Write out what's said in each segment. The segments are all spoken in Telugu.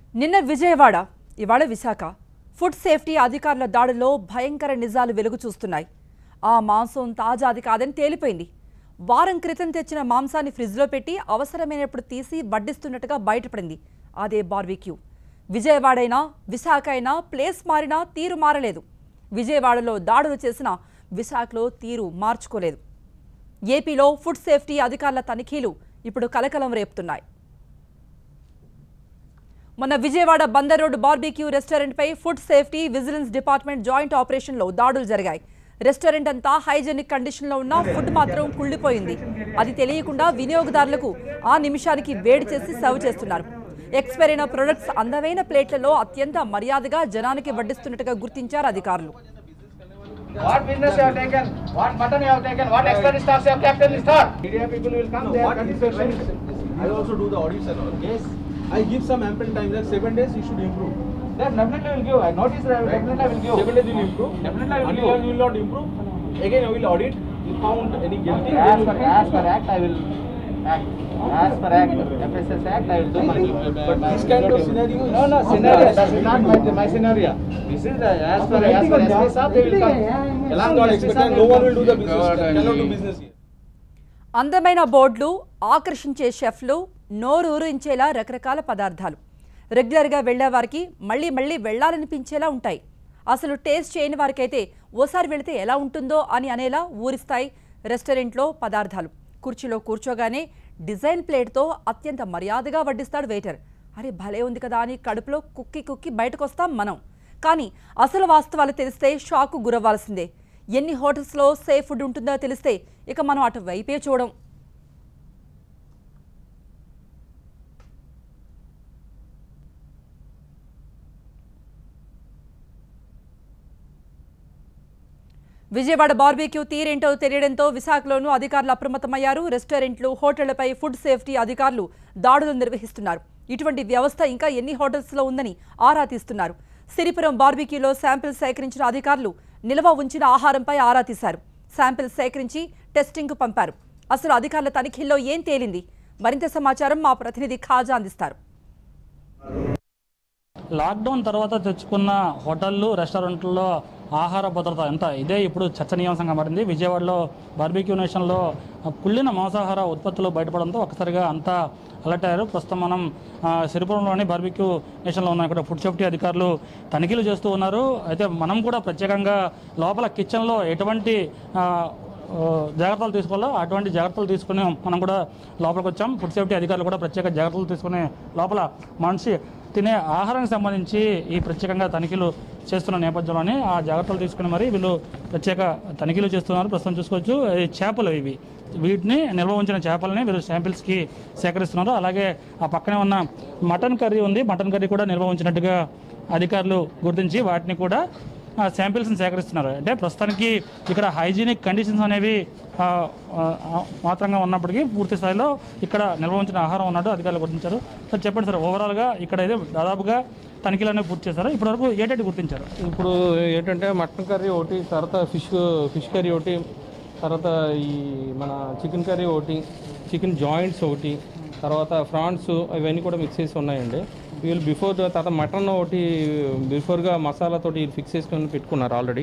నిన్న విజయవాడ ఇవాళ విశాఖ ఫుడ్ సేఫ్టీ అధికారుల దాడిలో భయంకర నిజాలు వెలుగు చూస్తున్నాయి ఆ మాంసం తాజాది కాదని తేలిపోయింది వారం క్రితం తెచ్చిన మాంసాన్ని ఫ్రిడ్జ్లో పెట్టి అవసరమైనప్పుడు తీసి వడ్డిస్తున్నట్టుగా బయటపడింది అదే బార్బిక్యూ విజయవాడైనా విశాఖ అయినా ప్లేస్ మారినా తీరు మారలేదు విజయవాడలో దాడులు చేసిన విశాఖలో తీరు మార్చుకోలేదు ఏపీలో ఫుడ్ సేఫ్టీ అధికారుల తనిఖీలు ఇప్పుడు కలకలం రేపుతున్నాయి మొన్న విజయవాడ బందర్ రోడ్ బార్బిక్యూ రెస్టారెంట్పై food safety vigilance department joint ఆపరేషన్లో దాడులు జరిగాయి రెస్టారెంట్ అంతా హైజెనిక్ కండిషన్లో ఉన్న ఫుడ్ మాత్రం కుళ్ళిపోయింది అది తెలియకుండా వినియోగదారులకు ఆ నిమిషానికి వేడి చేసి సర్వ్ చేస్తున్నారు ఎక్స్పైర్ అయిన ప్రొడక్ట్స్ అందమైన ప్లేట్లలో అత్యంత మర్యాదగా జనానికి వడ్డిస్తున్నట్టుగా గుర్తించారు అధికారులు What business you have taken? What mutton you have taken? What extra stars you have kept in the store? Media people will come. No, they are what is satisfied. inspection? I also do the audits and all. Yes. I give some ample time, like seven days, you should improve. Then definitely will give. I notice that Right? definitely I will give. Seven days you will improve. Definitely I will Until give. you will not improve, again I will audit. You found any guilty. As then you per, will- as per act, I will act. As per act, FSS act, I will do my. But this kind of scenario is- No, no, scenario. That is not my, my scenario. This is the, as per, as per SP sir, they will come. Along God expected, no one will do the business. Cannot do business here. అందమైన బోర్డులు ఆకర్షించే షెఫ్లు నోరూరించేలా రకరకాల పదార్థాలు రెగ్యులర్గా వెళ్లేవారికి మళ్ళీ మళ్ళీ వెళ్ళాలనిపించేలా ఉంటాయి అసలు టేస్ట్ చేయని వారికైతే ఓసారి వెళితే ఎలా ఉంటుందో అని అనేలా ఊరిస్తాయి రెస్టారెంట్లో పదార్థాలు కుర్చీలో కూర్చోగానే డిజైన్ ప్లేట్తో అత్యంత మర్యాదగా వడ్డిస్తాడు వెయిటర్ అరే భలే ఉంది కదా అని కడుపులో కుక్కి కుక్కి బయటకు వస్తాం మనం కానీ అసలు వాస్తవాలు తెలిస్తే షాకు గురవ్వాల్సిందే ఎన్ని హోటల్స్లో సేఫ్ ఫుడ్ ఉంటుందో తెలిస్తే ఇక మనం అటు వైపే చూడం విజయవాడ బార్బీక్యూ తీరేంటో తెలియడంతో విశాఖలోనూ అధికారులు అప్రమత్తమయ్యారు రెస్టారెంట్లు హోటళ్లపై ఫుడ్ సేఫ్టీ అధికారులు దాడులు నిర్వహిస్తున్నారు ఇటువంటి వ్యవస్థ ఇంకా ఎన్ని హోటల్స్లో ఉందని ఆరా తీస్తున్నారు సిరిపురం బార్బీక్యూలో శాంపిల్ సేకరించిన అధికారులు నిల్వ ఉంచిన ఆహారంపై ఆరా తీశారు శాంపిల్ సేకరించి టెస్టింగ్కు పంపారు అసలు అధికారుల తనిఖీల్లో ఏం తేలింది మరింత సమాచారం మా ప్రతినిధి ఖాజా అందిస్తారు లాక్డౌన్ తర్వాత తెచ్చుకున్న హోటళ్ళు రెస్టారెంట్లలో ఆహార భద్రత ఎంత ఇదే ఇప్పుడు చర్చనీయాంశంగా మారింది విజయవాడలో బార్బీక్యూ నేషన్లో కుళ్ళిన మాంసాహార ఉత్పత్తులు బయటపడంతో ఒక్కసారిగా అంతా అలర్ట్ అయ్యారు ప్రస్తుతం మనం ఆ, సిరిపురంలోని బార్బీక్యూ నేషన్లో ఉన్న ఇక్కడ ఫుడ్ సేఫ్టీ అధికారులు తనిఖీలు చేస్తూ ఉన్నారు అయితే మనం కూడా ప్రత్యేకంగా లోపల కిచెన్లో ఎటువంటి ఆ, ఆ, జాగ్రత్తలు తీసుకోవాలో అటువంటి జాగ్రత్తలు తీసుకుని మనం కూడా లోపలికి వచ్చాం ఫుడ్ సేఫ్టీ అధికారులు కూడా ప్రత్యేక జాగ్రత్తలు తీసుకుని లోపల మనిషి తినే ఆహారానికి సంబంధించి ఈ ప్రత్యేకంగా తనిఖీలు చేస్తున్న నేపథ్యంలోనే ఆ జాగ్రత్తలు తీసుకుని మరి వీళ్ళు ప్రత్యేక తనిఖీలు చేస్తున్నారు ప్రస్తుతం చూసుకోవచ్చు ఈ చేపలు ఇవి వీటిని నిల్వ ఉంచిన చేపలని వీళ్ళు శాంపిల్స్కి సేకరిస్తున్నారు అలాగే ఆ పక్కనే ఉన్న మటన్ కర్రీ ఉంది మటన్ కర్రీ కూడా నిల్వ ఉంచినట్టుగా అధికారులు గుర్తించి వాటిని కూడా ఆ శాంపిల్స్ని సేకరిస్తున్నారు అంటే ప్రస్తుతానికి ఇక్కడ హైజీనిక్ కండిషన్స్ అనేవి ఆ, ఆ, ఆ, మాత్రంగా ఉన్నప్పటికీ పూర్తి స్థాయిలో ఇక్కడ నిల్వ ఉంచిన ఆహారం ఉన్నట్టు అధికారులు గుర్తించారు సార్ చెప్పండి సార్ ఓవరాల్గా ఇక్కడ అయితే దాదాపుగా తనిఖీలు అనేవి పూర్తి చేశారు ఇప్పటివరకు ఏటేటి గుర్తించారు ఇప్పుడు ఏంటంటే మటన్ కర్రీ ఒకటి తర్వాత ఫిష్ ఫిష్ కర్రీ ఒకటి తర్వాత ఈ మన చికెన్ కర్రీ ఒకటి చికెన్ జాయింట్స్ ఒకటి తర్వాత ఫ్రాన్స్ ఇవన్నీ కూడా మిక్స్ చేసి ఉన్నాయండి వీళ్ళు బిఫోర్ తర్వాత మటన్ ఒకటి బిఫోర్గా మసాలాతోటి ఫిక్స్ చేసుకొని పెట్టుకున్నారు ఆల్రెడీ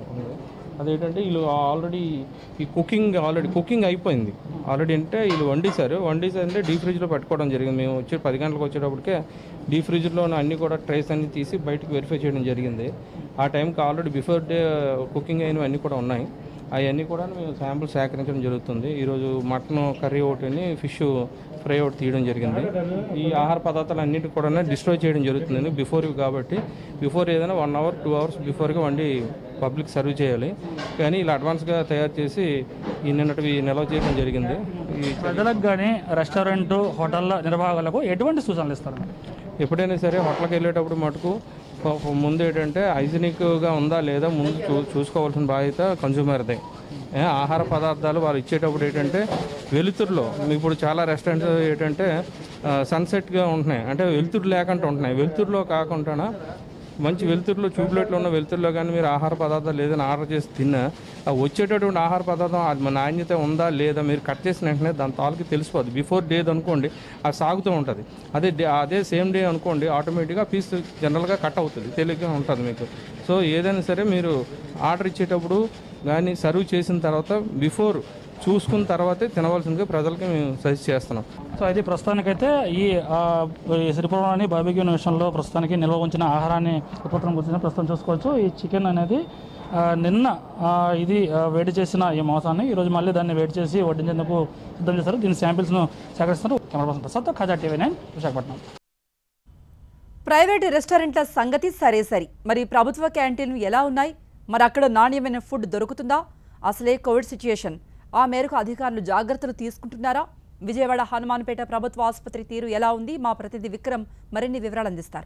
అదేంటంటే వీళ్ళు ఆల్రెడీ ఈ కుకింగ్ ఆల్రెడీ కుకింగ్ అయిపోయింది ఆల్రెడీ అంటే వీళ్ళు వండేశారు వండేసి అంటే డీ ఫ్రిడ్జ్లో పెట్టుకోవడం జరిగింది మేము వచ్చి పది గంటలకు వచ్చేటప్పటికే డీ ఫ్రిడ్జ్లో అన్ని కూడా ట్రేస్ అన్ని తీసి బయటకు వెరిఫై చేయడం జరిగింది ఆ టైంకి ఆల్రెడీ బిఫోర్ డే కుకింగ్ అయినవి అన్నీ కూడా ఉన్నాయి అవన్నీ కూడా మేము శాంపుల్ సేకరించడం జరుగుతుంది ఈరోజు మటన్ కర్రీ ఒకటిని ఫిష్ ఫ్రై ఒకటి తీయడం జరిగింది ఈ ఆహార పదార్థాలు అన్నిటి కూడా డిస్ట్రాయ్ చేయడం జరుగుతుంది బిఫోర్ ఇవి కాబట్టి బిఫోర్ ఏదైనా వన్ అవర్ టూ అవర్స్ బిఫోర్గా వండి పబ్లిక్ సర్వ్ చేయాలి కానీ ఇలా అడ్వాన్స్గా తయారు చేసి ఈ నిన్నటివి నిల్వ చేయడం జరిగింది ఈ ప్రజలకు కానీ రెస్టారెంట్ హోటళ్ళ నిర్వాహకులకు ఎటువంటి సూచనలు ఇస్తారు ఎప్పుడైనా సరే హోటల్కి వెళ్ళేటప్పుడు మటుకు ఫ- ఫ- ముందు ఏంటంటే హైజీనిక్గా ఉందా లేదా ముందు చూ చూసుకోవాల్సిన బాధ్యత కన్జ్యూమర్దే ఏ, ఆహార పదార్థాలు వాళ్ళు ఇచ్చేటప్పుడు ఏంటంటే వెలుతురులో ఇప్పుడు చాలా రెస్టారెంట్స్ ఏంటంటే సన్సెట్గా ఉంటున్నాయి అంటే వెలుతురు లేకుండా ఉంటున్నాయి వెలుతురులో కాకుండా మంచి వెలుతురులో ట్యూబ్లైట్లో ఉన్న వెలుతురులో కానీ మీరు ఆహార పదార్థాలు ఏదైనా ఆర్డర్ చేసి తిన్నా ఆ వచ్చేటటువంటి ఆహార పదార్థం అది మన నాణ్యత ఉందా లేదా మీరు కట్ చేసిన వెంటనే దాని తాలూకు తెలిసిపోద్ది బిఫోర్ డే అనుకోండి అది సాగుతూ ఉంటుంది అదే డే అదే సేమ్ డే అనుకోండి ఆటోమేటిక్గా పీస్ జనరల్గా కట్ అవుతుంది తెలియగా ఉంటుంది మీకు సో ఏదైనా సరే మీరు ఆర్డర్ ఇచ్చేటప్పుడు కానీ సర్వ్ చేసిన తర్వాత బిఫోర్ చూసుకున్న తర్వాతే తినవలసిందిగా ప్రజలకి మేము సజెస్ట్ చేస్తున్నాం సో అయితే ప్రస్తుతానికైతే ఈ ఆ, ఈ శ్రీపురంలోని బార్బిక్యూ విషయంలో ప్రస్తుతానికి నిల్వ ఉంచిన ఆహారాన్ని ఉత్పత్తులను గురించి ప్రస్తుతం చూసుకోవచ్చు ఈ చికెన్ అనేది ఆ, నిన్న ఆ, ఇది ఆ, వేడి చేసిన ఈ మాంసాన్ని ఈరోజు మళ్ళీ దాన్ని వేడి చేసి వడ్డించేందుకు సిద్ధం చేస్తారు దీని శాంపిల్స్ను సేకరిస్తున్నారు camera person Prasad Khaja TV nine Visakhapatnam private రెస్టారెంట్ల సంగతి సరే సరి మరి ప్రభుత్వ క్యాంటీన్లు ఎలా ఉన్నాయి మరి అక్కడ నాణ్యమైన ఫుడ్ దొరుకుతుందా అసలే కోవిడ్ సిచ్యుయేషన్ ఆ మేరకు అధికారులు జాగ్రత్తలు తీసుకుంటున్నారా విజయవాడ హనుమాన్పేట ప్రభుత్వ ఆసుపత్రి తీరు ఎలా ఉంది మా ప్రతినిధి విక్రమ్ మరిన్ని వివరాలు అందిస్తారు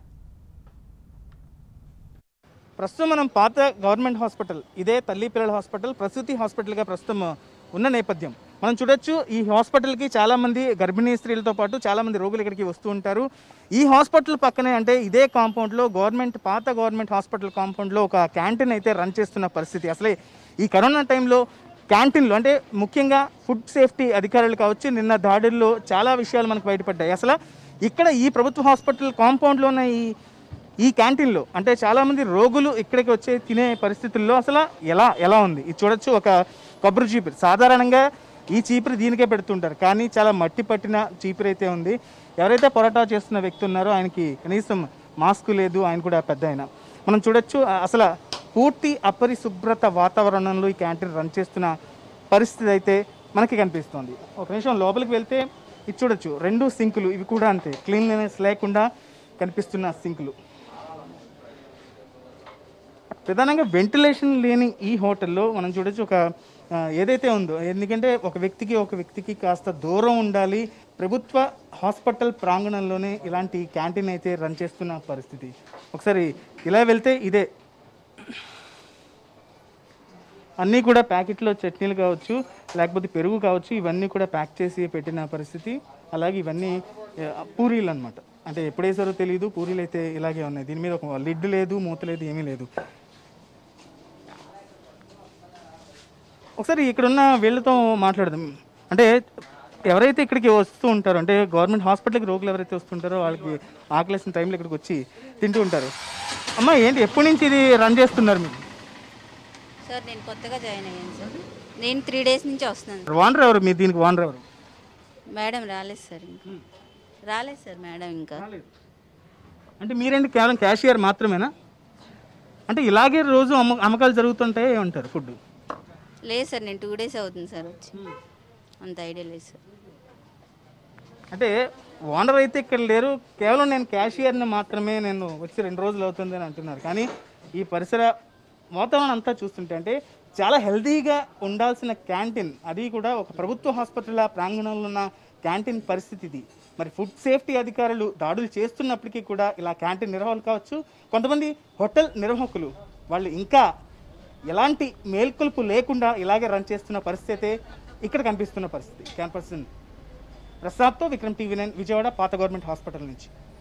ప్రస్తుతం మనం పాత గవర్నమెంట్ హాస్పిటల్ ఇదే తల్లి పిల్లల హాస్పిటల్ ప్రసూతి హాస్పిటల్గా ప్రస్తుతం ఉన్న నేపథ్యం మనం చూడొచ్చు ఈ హాస్పిటల్కి చాలామంది గర్భిణీ స్త్రీలతో పాటు చాలామంది రోగులు ఇక్కడికి వస్తూ ఉంటారు ఈ హాస్పిటల్ పక్కనే అంటే ఇదే కాంపౌండ్లో గవర్నమెంట్ పాత గవర్నమెంట్ హాస్పిటల్ కాంపౌండ్లో ఒక క్యాంటీన్ అయితే రన్ చేస్తున్న పరిస్థితి అసలే ఈ కరోనా టైంలో క్యాంటీన్లు అంటే ముఖ్యంగా ఫుడ్ సేఫ్టీ అధికారులు కావచ్చు నిన్న దాడుల్లో చాలా విషయాలు మనకు బయటపడ్డాయి అసలు ఇక్కడ ఈ ప్రభుత్వ హాస్పిటల్ కాంపౌండ్లో ఉన్న ఈ ఈ క్యాంటీన్లో అంటే చాలామంది రోగులు ఇక్కడికి వచ్చే తినే పరిస్థితుల్లో అసలు ఎలా ఎలా ఉంది ఇది చూడొచ్చు ఒక కొబ్బరి చీపురు సాధారణంగా ఈ చీపురు దీనికే పెడుతుంటారు కానీ చాలా మట్టి పట్టిన చీపురు అయితే ఉంది ఎవరైతే పొరాటా చేస్తున్న వ్యక్తి ఉన్నారో ఆయనకి కనీసం మాస్క్ లేదు ఆయన కూడా పెద్ద ఆయన మనం చూడొచ్చు ఆ, అసలు పూర్తి అపరిశుభ్రత వాతావరణంలో ఈ క్యాంటీన్ రన్ చేస్తున్న పరిస్థితి అయితే మనకి కనిపిస్తుంది ఒక నిమిషం లోపలికి వెళ్తే ఇది చూడొచ్చు రెండు సింకులు ఇవి కూడా అంతే క్లీన్లీనెస్ లేకుండా కనిపిస్తున్న సింకులు ప్రధానంగా వెంటిలేషన్ లేని ఈ హోటల్లో మనం చూడొచ్చు ఒక ఆ, ఏదైతే ఉందో ఎందుకంటే ఒక వ్యక్తికి ఒక వ్యక్తికి కాస్త దూరం ఉండాలి ప్రభుత్వ హాస్పిటల్ ప్రాంగణంలోనే ఇలాంటి క్యాంటీన్ అయితే రన్ చేస్తున్న పరిస్థితి ఒకసారి ఇలా వెళ్తే ఇదే అన్నీ కూడా ప్యాకెట్లో చట్నీలు కావచ్చు లేకపోతే పెరుగు కావచ్చు ఇవన్నీ కూడా ప్యాక్ చేసి పెట్టిన పరిస్థితి అలాగే ఇవన్నీ ఆ, పూరీలు అనమాట అంటే ఎప్పుడు వేసారో తెలియదు పూరీలు అయితే ఇలాగే ఉన్నాయి దీని మీద ఒక లిడ్ లేదు మూత లేదు ఏమీ లేదు ఒకసారి ఇక్కడ ఉన్న వీళ్ళతో మాట్లాడదాం అంటే ఎవరైతే ఇక్కడికి వస్తూ ఉంటారో అంటే గవర్నమెంట్ హాస్పిటల్కి రోగులు ఎవరైతే వస్తుంటారో వాళ్ళకి ఆకలేసిన టైంలో ఇక్కడికి వచ్చి తింటూ ఉంటారు అమ్మ ఏంటి ఎప్పటి నుంచి ఇది రన్ చేస్తున్నారు మీరు సార్ నేను కొత్తగా జాయిన్ అయ్యాను సార్ నేను త్రీ డేస్ నుంచి వస్తున్నాను వానర్ ఎవరు మీరు దీనికి వానర్ ఎవరు మేడం రాలేదు సార్ ఇంకా రాలేదు సార్ మేడం ఇంకా అంటే మీరేంటి కేవలం క్యాషియర్ మాత్రమేనా అంటే ఇలాగే రోజు అమ్మ అమ్మకాలు జరుగుతుంటాయి ఏమంటారు ఫుడ్ లేదు సార్ నేను టూ డేస్ అవుతుంది సార్ వచ్చి అంత ఐడియా లేదు సార్ అంటే ఓనర్ అయితే ఇక్కడ లేరు కేవలం నేను క్యాషియర్ని మాత్రమే నేను వచ్చి రెండు రోజులు అవుతుంది అని అంటున్నారు కానీ ఈ పరిసర వాతావరణం అంతా చూస్తుంటే అంటే చాలా హెల్తీగా ఉండాల్సిన క్యాంటీన్ అది కూడా ఒక ప్రభుత్వ హాస్పిటల్ ప్రాంగణంలో ఉన్న క్యాంటీన్ పరిస్థితి ఇది మరి ఫుడ్ సేఫ్టీ అధికారులు దాడులు చేస్తున్నప్పటికీ కూడా ఇలా క్యాంటీన్ నిర్వాహకులు కావచ్చు కొంతమంది హోటల్ నిర్వాహకులు వాళ్ళు ఇంకా ఎలాంటి మేల్కొల్పు లేకుండా ఇలాగే రన్ చేస్తున్న పరిస్థితి అయితే ఇక్కడ కనిపిస్తున్న పరిస్థితి క్యాంపస్ ప్రసాద్తో విక్రమ్ టీవీ నైన్ విజయవాడ పాత గవర్నమెంట్ హాస్పిటల్ నుంచి